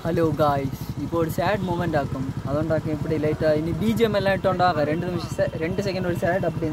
Hello guys ഇപ്പോൾ ഒരു sad moment ആക്കും അതുകൊണ്ടാക്കും ഇപ്പോൾ ലൈറ്റ് ഇനി ബി ജി എം എല്ലാം ഇട്ടുണ്ടാകാം രണ്ട് നിമിഷം സെ- രണ്ട് സെക്കൻഡ് ഒരു സാഡ് அப்படி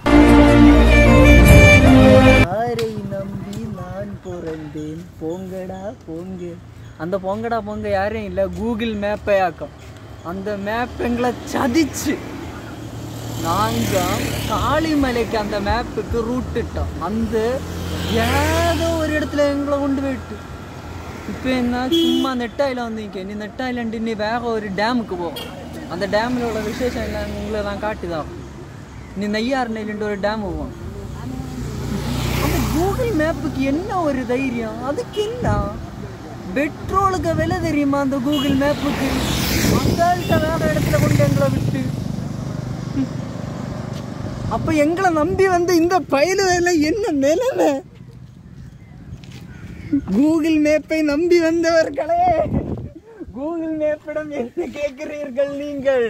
யாரை நம்பி நான் பிறந்தேன் போங்கடா போங்க அந்த போங்கடா போங்க யாரையும் இல்லை கூகுள் மேப்பை ஆக்கும் அந்த மேப் எங்களை சதிச்சு நாங்கள் காளிமலைக்கு அந்த மேப்புக்கு ரூட் இட்டோம் அந்த ஏதோ ஒரு இடத்துல எங்களை கொண்டு போயிட்டு இப்போ என்ன சும்மா நெட்டாயில் வந்து நிற்க நீ நெட்டாயிலண்டு நீ வேற ஒரு டேமுக்கு போகும் அந்த டேமில் உள்ள விசேஷம் எல்லாம் உங்களை நான் காட்டுதான் நீ நெய்யாறுனையிலண்டு ஒரு டேம் போவோம் அந்த கூகுள் மேப்புக்கு என்ன ஒரு தைரியம் அதுக்கு என்ன பெட்ரோலுக்கு விலை தெரியுமா அந்த கூகுள் மேப்புக்கு மக்கள்கிட்ட வேற இடத்துல கொண்டு எங்களை விட்டு அப்ப எங்களை நம்பி வந்து இந்த பயலுவேல என்ன நிலைமை கூகுள் மேப்பை நம்பி வந்தவர்களே கூகுள் மேப்பிடம் என்ன கேட்கிறீர்கள் நீங்கள்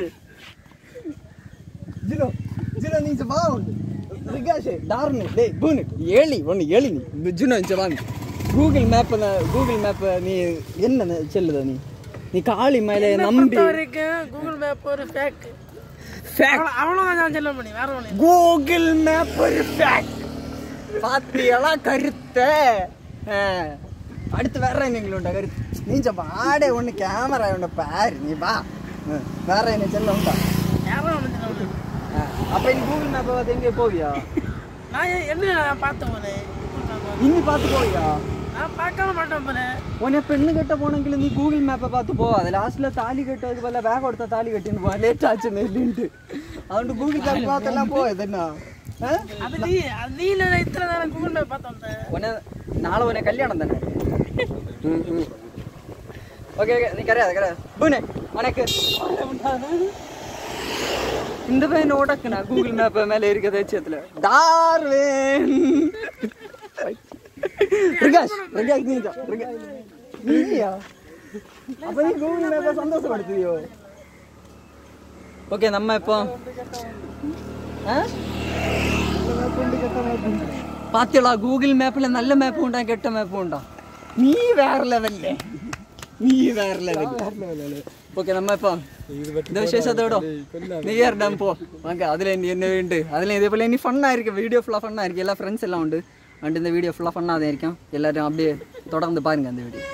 ஜிலோ ஜிலோ நீ வா ரிகாஷே டார்னு டேய் பூனு ஏழி ஒன்று ஏழி நீ ஜுனோ இங்க வாங்க கூகுள் மேப் கூகுள் மேப் நீ என்ன சொல்லுத நீ நீ காளி மேலே நம்பி வரைக்கும் கூகுள் மேப் ஒரு ஃபேக் Fact. அவ்வளோதான் நான் சொல்ல முடியும் வேற ஒன்று கூகுள் மேப் ஒரு ஃபேக்ட் பாத்தியலா கருத்த அடுத்து வேற எங்களுண்ட கருத்து நீஞ்ச பாடே ஒன்று கேமரா உண்ட பாரு நீ வா ஆ, வேற என்ன செல்ல உண்டா வேற ஒன்று சொல்ல முடியும் ஆ, அப்ப நீ கூகுள் மேப்பை பார்த்து எங்கே போவியா நான் எ- என்ன நான் பார்த்தேன் போல இன்னி பார்த்து போவியா நான் பார்க்காம மாட்டேன் போல உன்னை பெண்ணு கட்ட போனங்கில நீ கூகுள் மேப்பை பார்த்து போ அது லாஸ்ட்ல தாலி கட்டுறதுக்கு பதிலா பேக் கொடுத்த தாலி கட்டின்னு போ லேட் ஆச்சு நெல்லின்ட்டு அதுண்டு கூகுள் மேப் பார்த்தெல்லாம் போ இது என்ன ஆ? அது நீ அது நீ இல்லை இத்தனை நேரம் கூகுள் மேப் பார்த்து வந்தேன் உன்னை நாளை உன்னை கல்யாணம் தானே ஓகே ஓகே நீ கரையாது கரையாது பூனே உனக்கு இந்த பையன் ஓடக்குனா கூகுள் மேப் மேல இருக்க தேச்சியத்துல டார்வின் பிரகாஷ் பிரகாஷ் நீங்க பிரகாஷ் நீயா அப்ப நீ கூகுள் மேப்பை சந்தோஷப்படுத்துவியோ ஓகே நம்ம இப்போ ஆ பாத்தியலா கூகுள் மேப்ல நல்ல மேப் உண்டா கெட்ட மேப் உண்டா നീ വേറെ ലെവലില്ലേ നീ വേറെ ലെവൽ ഓക്കെ നമ്മ ഇപ്പൊ இந்த விசேஷத்தோட நெய்யார் டேம் போ வாங்க அதில் என்ன உண்டு அதில் இதே போல் இனி ஃபன்னாக இருக்குது வீடியோ ஃபுல்லாக ஃபன்னாக இருக்குது எல்லா ஃப்ரெண்ட்ஸ் எல்லாம் உண்டு அண்ட் இந்த வீடியோ ஃபுல்லாக ஃபன்னாக தான் இருக்கும் எல்லாரும் அப்படியே தொடர்ந்து பாருங்க அந்த வீடியோ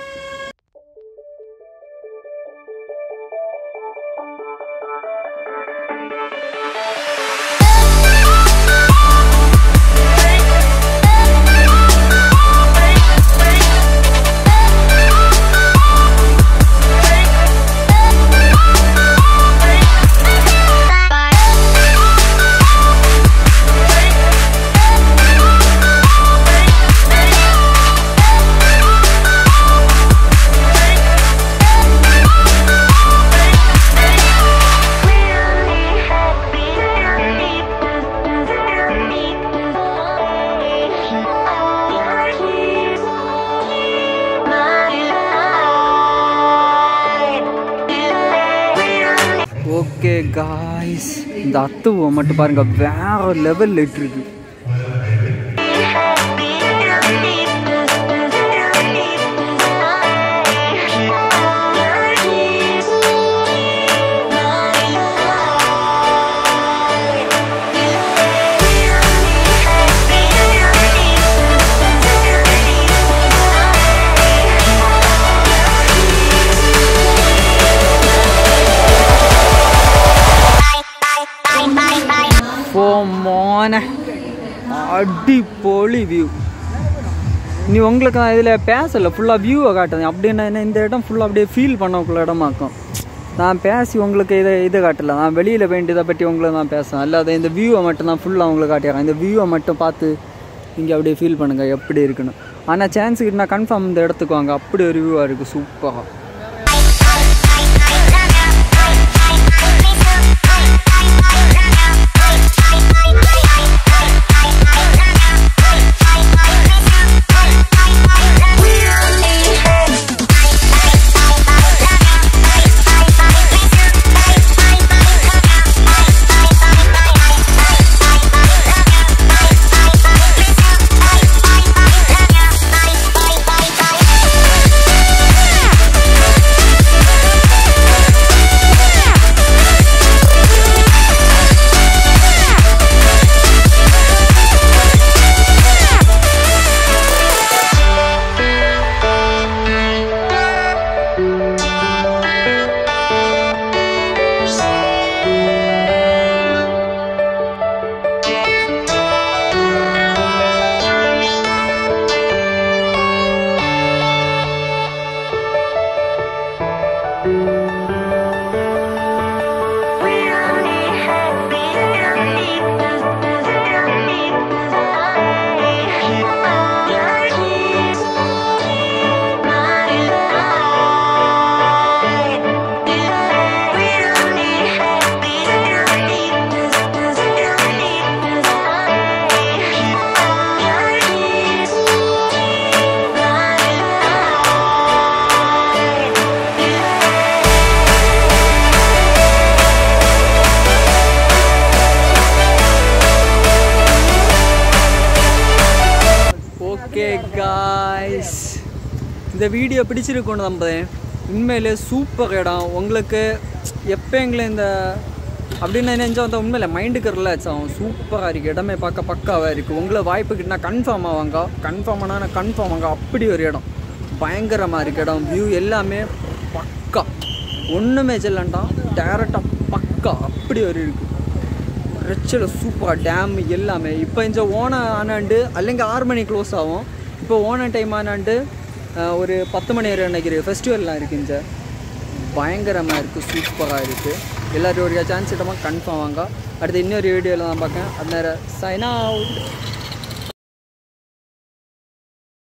ஓகே காய்ஸ் இந்த அத்துவம் மட்டும் பாருங்க வேற லெவலில் இருக்கு ഓ മോനെ அடிப்பொலி வியூ நீ உங்களுக்கு நான் இதில் பேசலை ஃபுல்லாக வியூவை காட்டுது அப்படின்னா என்ன இந்த இடம் ஃபுல்லாக அப்படியே ஃபீல் பண்ணக்குள்ள இடமாக்கும் நான் பேசி உங்களுக்கு இதை இதை காட்டல நான் வெளியில் போயிட்டு இதை பற்றி உங்களை நான் பேசுவேன் அல்லாத இந்த வியூவை மட்டும் நான் ஃபுல்லாக உங்களுக்கு காட்டிடுறேன் இந்த வியூவை மட்டும் பார்த்து இங்கே அப்படியே ஃபீல் பண்ணுங்கள் எப்படி இருக்குன்னு ஆனால் சான்ஸுக்கு நான் கன்ஃபார்ம் இந்த இடத்துக்கு வாங்க அப்படி ஒரு வியூவாக இருக்குது சூப்பராக Bye. இந்த வீடியோ பிடிச்சிருக்கோன்னு நம்புறேன் உண்மையிலே சூப்பர் இடம் உங்களுக்கு எப்போ எங்களை இந்த அப்படின்னு நினைச்சா வந்து உண்மையில மைண்டுக்கு ரிலாக்ஸ் ஆகும் சூப்பராக இருக்குது இடமே பார்க்க பக்காவாக இருக்குது உங்களை வாய்ப்பு கிட்டனா கன்ஃபார்ம் ஆவாங்க கன்ஃபார்ம் ஆனால் கன்ஃபார்ம் ஆங்க அப்படி ஒரு இடம் பயங்கரமாக இருக்குது இடம் வியூ எல்லாமே பக்கா ஒன்றுமே செல்லண்டாம் டேரெக்டாக பக்கா அப்படி ஒரு இருக்குது ரெச்சல சூப்பர் டேம் எல்லாமே இப்போ இந்த ஓணம் ஆனாண்டு அல்லங்க ஆறு மணி க்ளோஸ் ஆகும் இப்போ ஓணம் டைம் ஆனாண்டு அஹ், ஒரு பத்து மணி வரை நினைக்கிறேன் ஃபெஸ்டிவல்லாம் இருக்குது இங்கே பயங்கரமாக இருக்குது சூப்பராக இருக்குது எல்லோரும் ஒரு சான்ஸ் இடமா கன்ஃபார்ம் வாங்க அடுத்து இன்னொரு வீடியோவில் தான் பார்க்கேன் அது நேரம் சைனா